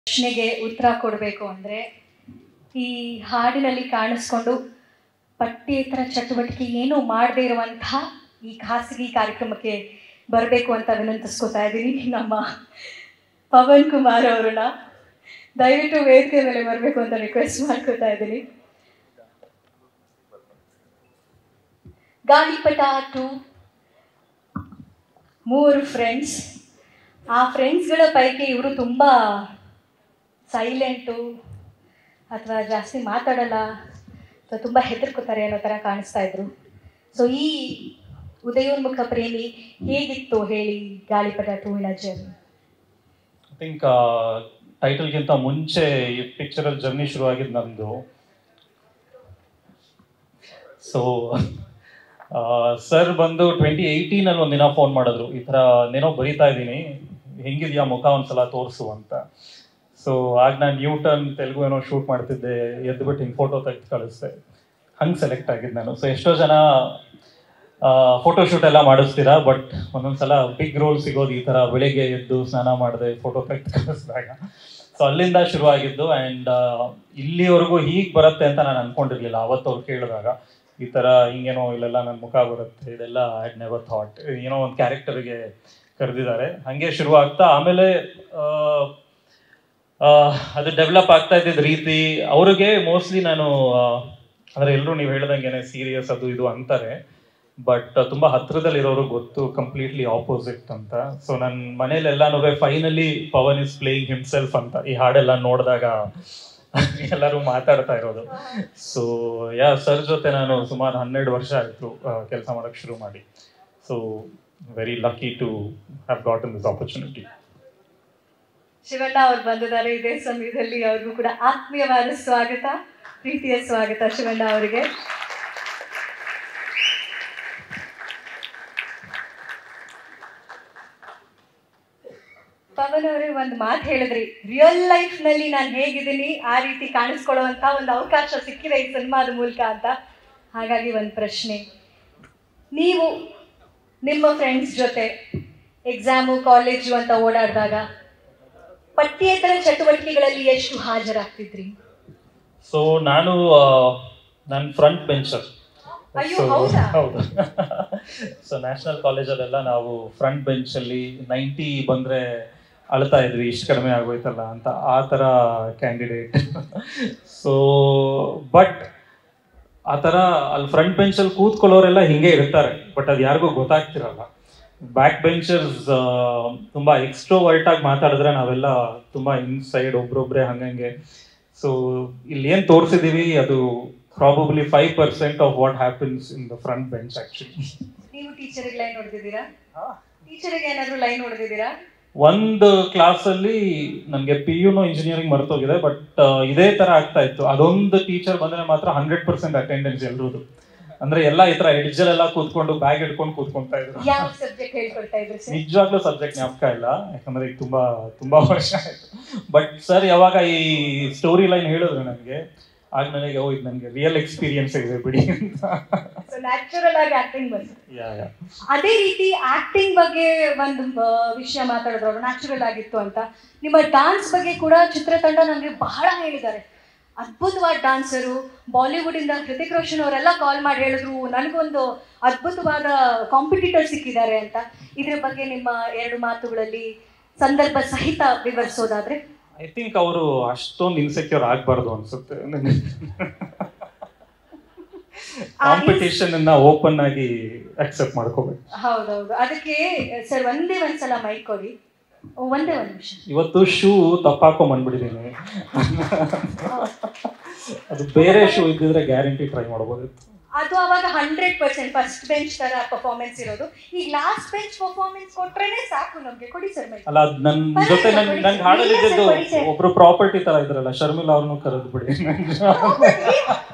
ಪ್ರಶ್ನೆಗೆ ಉತ್ತರ ಕೊಡಬೇಕು ಅಂದರೆ ಈ ಹಾಡಿನಲ್ಲಿ ಕಾಣಿಸ್ಕೊಂಡು ಪಠ್ಯೇತರ ಚಟುವಟಿಕೆ ಏನೂ ಮಾಡದೇ ಇರುವಂತಹ ಈ ಖಾಸಗಿ ಕಾರ್ಯಕ್ರಮಕ್ಕೆ ಬರಬೇಕು ಅಂತ ವಿನಂತಿಸ್ಕೊತಾ ಇದ್ದೀನಿ ನಮ್ಮ ಪವನ್ ಕುಮಾರ್ ಅವರನ್ನ ದಯವಿಟ್ಟು ವೇದಿಕೆ ಮೇಲೆ ಬರಬೇಕು ಅಂತ ರಿಕ್ವೆಸ್ಟ್ ಮಾಡ್ಕೊತಾ ಇದ್ದೀನಿ ಗಾಳಿಪಟ ಟು ಮೂರು ಫ್ರೆಂಡ್ಸ್ ಆ ಫ್ರೆಂಡ್ಸ್ಗಳ ಪೈಕಿ ಇವರು ತುಂಬ ಸೈಲೆಂಟು ಅಥವಾ ಜಾಸ್ತಿ ಮಾತಾಡಲ್ಲ ಅಥವಾ ತುಂಬ ಹೆದರ್ಕೋತಾರೆ ಅನ್ನೋ ಥರ ಕಾಣಿಸ್ತಾ ಇದ್ರು ಸೊ ಈ ಉದಯೋನ್ಮುಖ ಪ್ರೇಮಿ ಹೇಗಿತ್ತು ಹೇಳಿ ಗಾಳಿಪಟ ಟೂವಿನ ಜರ್ನಿ ಐ ಥಿಂಕ್ ಟೈಟಲ್ಗಿಂತ ಮುಂಚೆ ಈ ಪಿಕ್ಚರಲ್ಲಿ ಜರ್ನಿ ಶುರುವಾಗಿದ್ದು ನಮ್ಮದು ಸೊ ಸರ್ ಬಂದು ಟ್ವೆಂಟಿ ಏಯ್ಟೀನಲ್ಲಿ ಒಂದಿನ ಫೋನ್ ಮಾಡಿದ್ರು ಈ ಥರ ನೇನೋ ಬರಿತಾ ಇದ್ದೀನಿ ಹೆಂಗಿದ್ಯಾ ಮುಖ ಒಂದ್ಸಲ ತೋರಿಸು ಅಂತ ಸೊ ಆಗ ನಾನು ನ್ಯೂ ಟರ್ನ್ ತೆಲುಗು ಏನೋ ಶೂಟ್ ಮಾಡ್ತಿದ್ದೆ ಎದ್ದುಬಿಟ್ಟು ಹಿಂಗೆ ಫೋಟೋ ತೆಗೆದು ಕಳಿಸ್ದೆ ಹಂಗೆ ಸೆಲೆಕ್ಟ್ ಆಗಿದ್ದು ನಾನು ಸೊ ಎಷ್ಟೋ ಜನ ಫೋಟೋ ಶೂಟ್ ಎಲ್ಲ ಮಾಡಿಸ್ತೀರಾ ಬಟ್ ಒಂದೊಂದ್ಸಲ ಬಿಗ್ ರೋಲ್ ಸಿಗೋದು ಈ ಥರ ಬೆಳಿಗ್ಗೆ ಎದ್ದು ಸ್ನಾನ ಮಾಡಿದೆ ಫೋಟೋ ತೆಗೆದು ಕಳಿಸಿದಾಗ ಸೊ ಅಲ್ಲಿಂದ ಶುರುವಾಗಿದ್ದು ಆ್ಯಂಡ್ ಇಲ್ಲಿವರೆಗೂ ಹೀಗೆ ಬರುತ್ತೆ ಅಂತ ನಾನು ಅನ್ಕೊಂಡಿರ್ಲಿಲ್ಲ ಅವತ್ತು ಅವ್ರು ಕೇಳಿದಾಗ ಈ ಥರ ಹಿಂಗೇನೋ ಇಲ್ಲೆಲ್ಲ ನನ್ನ ಮುಖ ಬರುತ್ತೆ ಇದೆಲ್ಲ ಐ ನೆವರ್ ಥಾಟ್ ಏನೋ ಒಂದು ಕ್ಯಾರೆಕ್ಟರ್ಗೆ ಕರೆದಿದ್ದಾರೆ ಹಾಗೆ ಶುರು ಆಗ್ತಾ ಆಮೇಲೆ ಆ, ಆ, ಅದು ಡೆವಲಪ್ ಆಗ್ತಾ ಇದ್ದಿದ್ದ ರೀತಿ ಅವ್ರಿಗೆ ಮೋಸ್ಟ್ಲಿ ನಾನು ಆ, ಅಂದ್ರೆ ಎಲ್ಲರೂ ನೀವು ಹೇಳ್ದಂಗೆನೆ ಸೀರಿಯಸ್ ಅದು ಇದು ಅಂತಾರೆ ಬಟ್ ತುಂಬಾ ಹತ್ರದಲ್ಲಿರೋರು ಗೊತ್ತು ಕಂಪ್ಲೀಟ್ಲಿ ಆಪೋಸಿಟ್ ಅಂತ ಸೊ ನನ್ನ ಮನೇಲೆಲ್ಲಾನು finally Pavan is playing himself ಅಂತ ಈ ಹಾಡೆಲ್ಲ ನೋಡಿದಾಗ ಎಲ್ಲರೂ ಮಾತಾಡ್ತಾ ಇರೋದು ಸೊ ಯಾ ಸರ್ ಜೊತೆ ನಾನು ಸುಮಾರು ಹನ್ನೆರಡು ವರ್ಷ ಆಯಿತು ಕೆಲಸ ಮಾಡಕ್ ಶುರು ಮಾಡಿ so very lucky to have got in this opportunity Shivanna ಅವ್ರು ಬಂದಿದ್ದಾರೆ ಇದೇ ಸಮಯದಲ್ಲಿ ಅವ್ರಿಗೂ ಕೂಡ ಆತ್ಮೀಯವಾದ ಸ್ವಾಗತ ಪ್ರೀತಿಯ ಸ್ವಾಗತ ಶಿವಣ್ಣ ಅವರಿಗೆ ಪವನ್ ಅವರೇ ಒಂದು ಮಾತು ಹೇಳಿದ್ರಿ ರಿಯಲ್ ಲೈಫ್ ನಲ್ಲಿ ನಾನು ಹೇಗಿದ್ದೀನಿ ಆ ರೀತಿ ಕಾಣಿಸ್ಕೊಳ್ಳುವಂತ ಒಂದು ಅವಕಾಶ ಸಿಕ್ಕಿದೆ ಈ ಸಿನಿಮಾದ ಮೂಲಕ ಅಂತ ಹಾಗಾಗಿ ಒಂದು ಪ್ರಶ್ನೆ ನೀವು ನಿಮ್ಮ ಫ್ರೆಂಡ್ಸ್ ಜೊತೆ ಎಕ್ಸಾಮು ಕಾಲೇಜು ಅಂತ ಓಡಾಡಿದಾಗ ಪಠ್ಯೇತರ ಚಟುವಟಿಕೆಗಳಲ್ಲಿ ಎಷ್ಟು ಹಾಜರಾಗ್ತಿದ್ರಿ ಸೊ ನಾನು ನನ್ನ ಫ್ರಂಟ್ ಬೆಂಚರ್ ಅಯ್ಯೋ, ಹೌದಾ? ಹೌದು ಸೊ ನ್ಯಾಷನಲ್ ಕಾಲೇಜಲ್ಲೆಲ್ಲ ನಾವು ಫ್ರಂಟ್ ಬೆಂಚಲ್ಲಿ ನೈಂಟಿ ಬಂದ್ರೆ ಅಳ್ತಾ ಇದ್ವಿ ಇಷ್ಟು ಕಡಿಮೆ ಆಗೋಯ್ತಲ್ಲ ಅಂತ ಆ ಥರ ಕ್ಯಾಂಡಿಡೇಟ್ ಸೊ ಬಟ್ ಆ ಥರ ಅಲ್ಲಿ ಫ್ರಂಟ್ ಬೆಂಚಲ್ಲಿ ಕೂತ್ಕೊಳ್ಳೋರೆಲ್ಲ ಹಿಂಗೆ ಇರ್ತಾರೆ ಬಟ್ ಅದು ಯಾರಿಗೂ ಗೊತ್ತಾಗ್ತಿರಲ್ಲ ಬ್ಯಾಕ್ ಬೆಂಚರ್ಸ್ ತುಂಬಾ ಎಕ್ಸ್ಟ್ರೋವರ್ಟ್ ಆಗಿ ಮಾತಾಡಿದ್ರೆ ನಾವೆಲ್ಲ ತುಂಬಾ ಇನ್ಸೈಡ್ ಒಬ್ರೊಬ್ರೆ ಹಂಗಂಗೆ ಸೊ ಇಲ್ಲಿ ಏನ್ ತೋರಿಸಿದೀವಿ ಅದು probably five percent of what happens in the front bench actually ನೀವು ಟೀಚರಿಗೆ ಲೈನ್ ಹೊಡೆದಿದ್ದೀರಾ ಟೀಚರಿಗೆ ಏನಾದ್ರು ಲೈನ್ ಹೊಡೆದಿದ್ದೀರಾ ಒಂದು ಕ್ಲಾಸ್ ಅಲ್ಲಿ ನನ್ಗೆ ಪಿ ಯುನೋ ಇಂಜಿನಿಯರಿಂಗ್ ಮರ್ತೋಗಿದೆ ಬಟ್ ಇದೇ ತರ ಆಗ್ತಾ ಇತ್ತು ಅದೊಂದು ಟೀಚರ್ ಬಂದ್ರೆ ಮಾತ್ರ ಹಂಡ್ರೆಡ್ ಪರ್ಸೆಂಟ್ ಅಟೆಂಡೆನ್ಸ್ ಎಲ್ರದ್ದು ಅಂದ್ರೆ ಎಲ್ಲ ಈ ತರ ಎಡ್ಜಲ್ಲೆಲ್ಲ ಕೂತ್ಕೊಂಡು ಬ್ಯಾಗ್ ಹಿಡ್ಕೊಂಡು ಕೂತ್ಕೊಂತಾ ಇದ್ರು ಯಾವ ಸಬ್ಜೆಕ್ಟ್ ಹೇಳ್ಕೊಳ್ತಾ ಇದ್ರು ಸರ್ ನಿಜವಾಗ್ಲೂ ಸಬ್ಜೆಕ್ಟ್ ಜ್ಞಾಪಕ ಇಲ್ಲ ಯಾಕಂದ್ರೆ ಈಗ ತುಂಬಾ ತುಂಬಾ ವರ್ಷ ಆಯ್ತು ಬಟ್ ಸರ್ ಯಾವಾಗ ಈ ಸ್ಟೋರಿ ಲೈನ್ ಹೇಳಿದ್ರು ನನಗೆ ಆಗ ನನಗೆ ಓ ಇದು ನನಗೆ ರಿಯಲ್ ಎಕ್ಸ್ಪೀರಿಯನ್ಸ್ ಇದೆ ಬಿಡಿ ಅಂತ ಸೊ ನ್ಯಾಚುರಲ್ ಆಗಿ ಆಕ್ಟಿಂಗ್ ಬಂತು ಯಾ ಯಾ ಅದೇ ರೀತಿ ಆಕ್ಟಿಂಗ್ ಬಗ್ಗೆ ಒಂದು ಆ, ವಿಷಯ ಮಾತಾಡಿದ್ರು ನ್ಯಾಚುರಲ್ ಆಗಿತ್ತು ಅಂತ ನಿಮ್ಮ ಡಾನ್ಸ್ ಬಗ್ಗೆ ಕೂಡ ಚಿತ್ರತಂಡ ನನಗೆ ಬಹಳ ಹೇಳಿದ್ದಾರೆ ಅದ್ಭುತವಾದ ಡಾನ್ಸರು ಬಾಲಿವುಡ್ ಇಂದ ಹೃತಿಕ್ ರೋಷನ್ ಅವರೆಲ್ಲ ಕಾಲ್ ಮಾಡಿ ಹೇಳಿದ್ರು ನನಗೊಂದು ಅದ್ಭುತವಾದ ಕಾಂಪಿಟೇಟರ್ ಸಿಕ್ಕಿದ್ದಾರೆ ಅಂತ ಇದ್ರ ಬಗ್ಗೆ ನಿಮ್ಮ ಎರಡು ಮಾತುಗಳಲ್ಲಿ ಸಂದರ್ಭ ಸಹಿತ ವಿವರಿಸೋದಾದ್ರೆ ಐ ಥಿಂಕ್ ಅವರು ಅಷ್ಟೊಂದು ಇನ್ಸೆಕ್ಯೂರ್ ಆಗ್ಬಾರ್ದು ಅನ್ಸುತ್ತೆ ಕಾಂಪಿಟೇಷನ್ ಅನ್ನ ಓಪನ್ ಆಗಿ ಅಕ್ಸೆಪ್ಟ್ ಮಾಡ್ಕೋಬೇಕು ಹೌದೌದು ಅದಕ್ಕೆ ಸರ್ ಒಂದೇ ಒಂದ್ಸಲ ಮೈಕ್ ಕೊಡಿ ಒಂದೇ ಒಂದು ನಿಮಿಷ ಇವತ್ತು ಶೂ ತಪ್ಪಾಕೊಂಡ್ ಬಂದ್ಬಿಟ್ಟಿದ್ದೀನಿ ಅದು ಬೇರೆ ಶೂ ಇದ್ದಿದ್ರೆ ಗ್ಯಾರಂಟಿ ಟ್ರೈ ಮಾಡ್ಬೋದಿತ್ತು ಅದು ಅವಾಗ ಹಂಡ್ರೆಡ್ ಪರ್ಸೆಂಟ್ ಫಸ್ಟ್ ಬೆಂಚ್ ತರ ಪರ್ಫಾರ್ಮೆನ್ಸ್ ಇರೋದು ಈಗ ಲಾಸ್ಟ್ ಬೆಂಚ್ ಪರ್ಫಾರ್ಮೆನ್ಸ್ ಕೊಟ್ರೇನೆ ಸಾಕು ನಮ್ಗೆ ಕೊಡಿ ಸರ್ ಮೈಕ್ ಅಲ್ಲ ಅದ್ ನನ್ ಜೊತೆ ನನ್ ನನ್ ಹಾಡಲ್ಲಿ ಇದ್ದಿದ್ದು ಒಬ್ರು ಪ್ರಾಪರ್ಟಿ ತರ ಇದ್ರಲ್ಲ ಶರ್ಮಿಳಾ ಅವ್ರನ್ನು ಕರೆದು ಬಿಡಿ